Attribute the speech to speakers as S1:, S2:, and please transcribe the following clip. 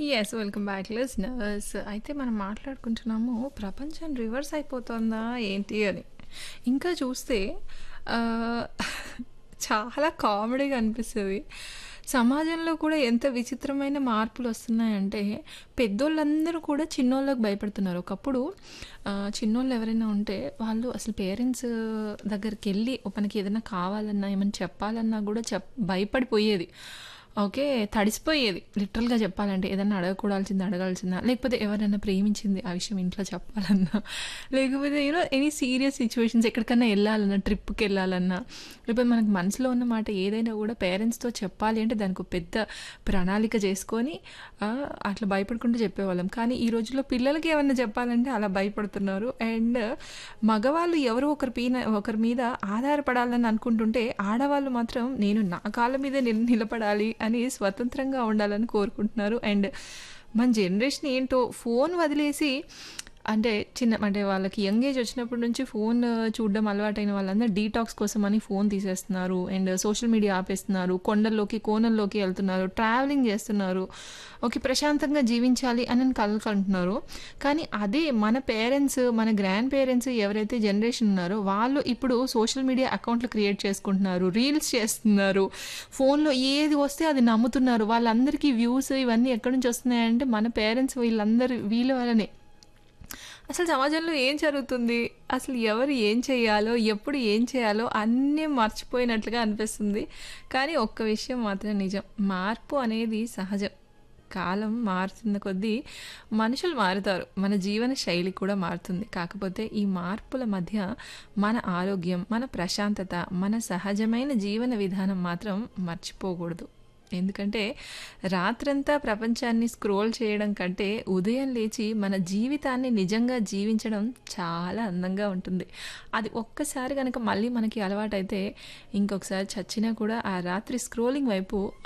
S1: Yes. Welcome back listeners. అయితే మనం మాట్లాడుకుంటున్నాము ప్రపంచం రివర్స్ అయిపోతుందా ఏంటి అని. ఇంకా చూస్తే ఆహ్, చాలా కామెడీగా అనిపిస్తది. సమాజంలో కూడా ఎంత విచిత్రమైన మార్పులొస్తున్నాయంటే, పెద్దోళ్ళందరూ కూడా చిన్నోళ్ళకి భయపడుతున్నారు. ఒకప్పుడు ఆహ్, చిన్నోళ్ళు ఎవరైనా ఉంటే వాళ్ళు అసలు పేరెంట్స్ దగ్గరికెళ్ళి మనకి ఏదైనా కావాలన్నా, ఏమన్నా చెప్పాలన్నా కూడా చెప్ భయపడిపోయేది. ఓకే. తడిసిపోయేది లిటరల్‌గా చెప్పాలంటే. ఏదన్నా అడగకూడాల్సింది అడగాల్సిందా, లేకపోతే ఎవరైనా ప్రేమించింది ఆ విషయం ఇంట్లో చెప్పాలన్నా, లేకపోతే you know any serious situations ఎక్కడికన్నా ఎళ్ళాలన్నా, ట్రిప్‌కెళ్ళాలన్నా, లేకపోతే మనకు మనసులో ఉన్న మాట ఏదైనా కూడా పేరెంట్స్‌తో చెప్పాలి అంటే దానికో పెద్ద ప్రణాళిక చేసుకొని ఆహ్, అట్లా భయపడుకుంటూ చెప్పేవాళ్ళం. కానీ ఈ రోజుల్లో పిల్లలకి ఏమన్నా చెప్పాలంటే అలా భయపడుతున్నారు. అండ్ మగవాళ్ళు ఎవరో ఒకరి పీన ఒకరి మీద ఆధారపడాలని అనుకుంటుంటే, ఆడవాళ్ళు మాత్రం నేను నా కాళ్ళ మీదే నిల్ నిలబడాలి అని స్వతంత్రంగా ఉండాలని కోరుకుంటున్నారు. అండ్ మన జనరేషన్ ఏంటో ఫోన్ వదిలేసి అంటే చిన్న అంటే వాళ్ళకి యంగ్ ఏజ్ వచ్చినప్పటి నుంచి ఫోన్ చూడడం అలవాటైన వాళ్ళందరూ డీటాక్స్ కోసమని ఫోన్ తీసేస్తున్నారు. అండ్ సోషల్ మీడియా ఆపేస్తున్నారు. కొండల్లోకి, కోనల్లోకి ఎళ్తున్నారు. ట్రావెలింగ్ చేస్తున్నారు. ఓకే. ప్రశాంతంగా జీవించాలి అని కలలు కంటున్నారు. కానీ అదే మన పేరెంట్స్, మన గ్రాండ్ పేరెంట్స్ ఎవరైతే జనరేషన్ ఉన్నారో వాళ్ళు ఇప్పుడు సోషల్ మీడియా అకౌంట్లు క్రియేట్ చేసుకుంటున్నారు. రీల్స్ చేస్తున్నారు. ఫోన్‌లో ఏది వస్తే అది నమ్ముతున్నారు. వాళ్ళందరికీ వ్యూస్ ఇవన్నీ ఎక్కడి నుంచి వస్తున్నాయంటే మన పేరెంట్స్ వీళ్ళందరూ వీళ్ళ వల్లనే. అసలు సమాజంలో ఏం జరుగుతుంది? అసలు ఎవరు ఏం చేయాలో, ఎప్పుడు ఏం చేయాలో అన్నీ మర్చిపోయినట్లుగా అనిపిస్తుంది. కానీ ఒక్క విషయం మాత్రం నిజం. మార్పు అనేది సహజం. కాలం మారుతున్న కొద్దీ మనుషులు మారుతారు. మన జీవన శైలి కూడా మారుతుంది. కాకపోతే ఈ మార్పుల మధ్య మన ఆరోగ్యం, మన ప్రశాంతత, మన సహజమైన జీవన విధానం మాత్రం మర్చిపోకూడదు. ఎందుకంటే రాత్రంతా ప్రపంచాన్ని స్క్రోల్ చేయడం కంటే ఉదయం లేచి మన జీవితాన్ని నిజంగా జీవించడం చాలా అందంగా ఉంటుంది. అది ఒక్కసారి గనక మళ్ళీ మనకి అలవాటైతే ఇంకొకసారి చచ్చినా కూడా ఆ రాత్రి స్క్రోలింగ్ వైపు